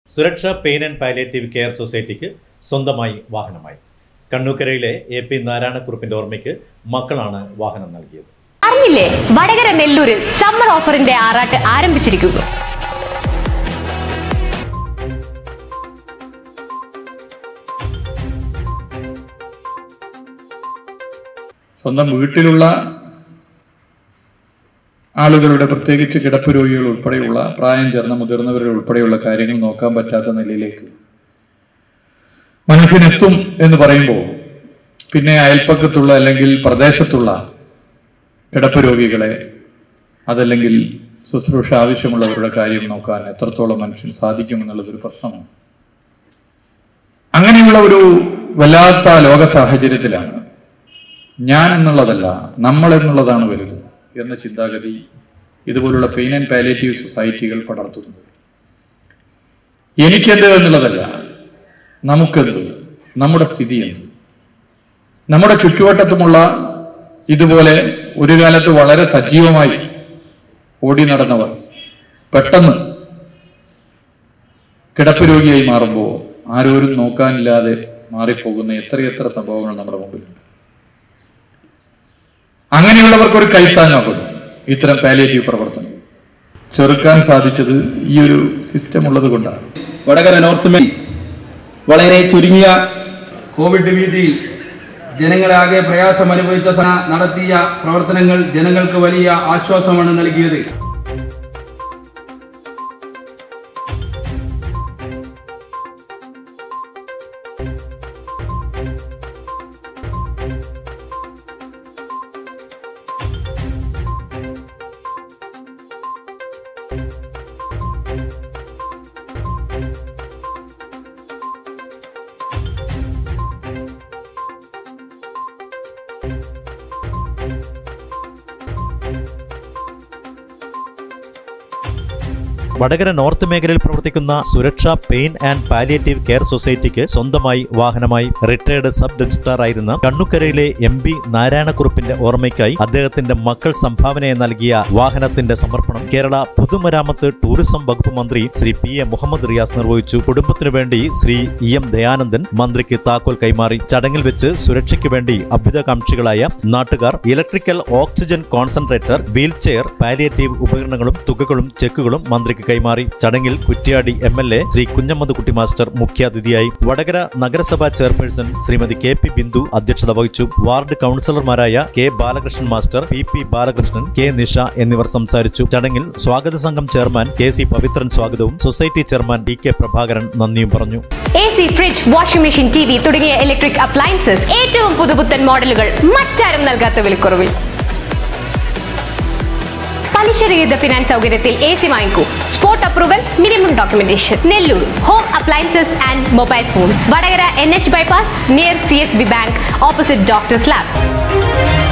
സുരക്ഷ pain and palliative care സൊസൈറ്റിക്ക് സ്വന്തമായി വാഹനമായി കണ്ണൂക്കരയിലെ എ പി നാരായണക്കുറുപ്പിന്റെ ഓർമ്മയ്ക്ക് മക്കളാണ് വാഹനം നൽകിയത് അറിഞ്ഞില്ലേ വടകര നെല്ലൂരിൽ സമ്മർ ഓഫറിന്റെ ആറാട്ട് ആരംഭിച്ചിരിക്കുന്നു സ്വന്തം വീട്ടിലുള്ള ആളുകളുടെ പ്രത്യേകിച്ച് കിടപ്പ് രോഗികൾ ഉൾപ്പെടെയുള്ള പ്രായം ചേർന്ന മുതിർന്നവരുടെ ഉൾപ്പെടെയുള്ള കാര്യങ്ങൾ നോക്കാൻ പറ്റാത്ത നിലയിലേക്ക് മനുഷ്യനെത്തും എന്ന് പറയുമ്പോൾ പിന്നെ അയൽപ്പക്കത്തുള്ള അല്ലെങ്കിൽ പ്രദേശത്തുള്ള കിടപ്പ് രോഗികളെ അതല്ലെങ്കിൽ ശുശ്രൂഷ ആവശ്യമുള്ളവരുടെ കാര്യം നോക്കാൻ എത്രത്തോളം മനുഷ്യൻ സാധിക്കുമെന്നുള്ളതൊരു പ്രശ്നമാണ് അങ്ങനെയുള്ള ഒരു വല്ലാത്ത ലോക സാഹചര്യത്തിലാണ് ഞാൻ എന്നുള്ളതല്ല നമ്മൾ എന്നുള്ളതാണ് വലുത് എന്ന ചിന്താഗതി ഇതുപോലുള്ള പെയിൻ ആൻഡ് പാലേറ്റീവ് സൊസൈറ്റികൾ പടർത്തുന്നത് എനിക്കെന്ത് എന്നുള്ളതല്ല നമുക്കെന്ത് നമ്മുടെ സ്ഥിതി എന്ത് നമ്മുടെ ചുറ്റുവട്ടത്തുമുള്ള ഇതുപോലെ ഒരു കാലത്ത് വളരെ സജീവമായി ഓടി നടന്നവർ പെട്ടെന്ന് കിടപ്പ് രോഗിയായി മാറുമ്പോൾ ആരോരും നോക്കാനില്ലാതെ മാറിപ്പോകുന്ന എത്രയെത്ര സംഭവങ്ങൾ നമ്മുടെ മുമ്പിലുണ്ട് അങ്ങനെയുള്ളവർക്ക് ഒരു കൈത്താങ്ങാകുന്നു ഇത്തരം പാലിയേറ്റീവ് പ്രവർത്തനം ചെറുക്കാൻ സാധിച്ചത് ഈ ഒരു സിസ്റ്റം ഉള്ളത് കൊണ്ടാണ് വടകര നോർത്ത് മെയിൽ വളരെ ചുരുങ്ങിയ കോവിഡ് ഭീതിയിൽ ജനങ്ങളാകെ പ്രയാസം അനുഭവിച്ച സ- നടത്തിയ പ്രവർത്തനങ്ങൾ ജനങ്ങൾക്ക് വലിയ ആശ്വാസമാണ് നൽകിയത് വടകര നോർത്ത് മേഖലയിൽ പ്രവർത്തിക്കുന്ന സുരക്ഷ പെയിൻ ആൻഡ് പാലിയേറ്റീവ് കെയർ സൊസൈറ്റിക്ക് സ്വന്തമായി വാഹനമായി റിട്ടയർഡ് സബ് രജിസ്ട്രാർ ആയിരുന്ന കണ്ണുക്കരയിലെ എം പി നാരായണക്കുറുപ്പിന്റെ ഓർമ്മയ്ക്കായി അദ്ദേഹത്തിന്റെ മക്കൾ സംഭാവനയായി നൽകിയ വാഹനത്തിന്റെ സമർപ്പണം കേരള പൊതുമരാമത്ത് ടൂറിസം വകുപ്പ് മന്ത്രി ശ്രീ പി എ മുഹമ്മദ് റിയാസ് നിർവഹിച്ചു കുടുംബത്തിനു വേണ്ടി ശ്രീ ഇ എം ദയാനന്ദൻ മന്ത്രിക്ക് താക്കോൽ കൈമാറി ചടങ്ങിൽ വെച്ച് സുരക്ഷയ്ക്ക് വേണ്ടി അഭ്യുതകാംക്ഷികളായ നാട്ടുകാർ electrical oxygen concentrator wheel chair palliative ഉപകരണങ്ങളും തുകകളും ചെക്കുകളും മന്ത്രിക്ക് കൈമാറി ചടങ്ങിൽ Kuttiadi M L A Shri Kunhammad master മുഖ്യാതിഥിയായി വടകര നഗരസഭാ chairperson Shrimati K P Bindu അധ്യക്ഷത വഹിച്ചു വാർഡ് കൗൺസിലർമാരായ K Balakrishnan master P P Balakrishnan K Nisha എന്നിവർ സംസാരിച്ചു ചടങ്ങിൽ സ്വാഗത സംഘം ചെയർമാൻ കെ സി പവിത്രൻ സ്വാഗതവും society chairman D K Prabhakaran നന്ദിയും പറഞ്ഞു A C fridge washing machine T V തുടങ്ങിയ ഇലക്ട്രിക് അപ്ലയൻസസ് ഏറ്റവും പുതുപുത്തൻ മോഡലുകൾ മറ്റാരും നൽകാത്ത വിലക്കുറവിൽ പലിശരഹിത ഫിനാൻസ് സൗകര്യത്തിൽ എ സി വാങ്ങിക്കൂ spot approval minimum documentation Nellur home appliances and mobile phones Vadakara N H bypass near C S B bank opposite doctors lab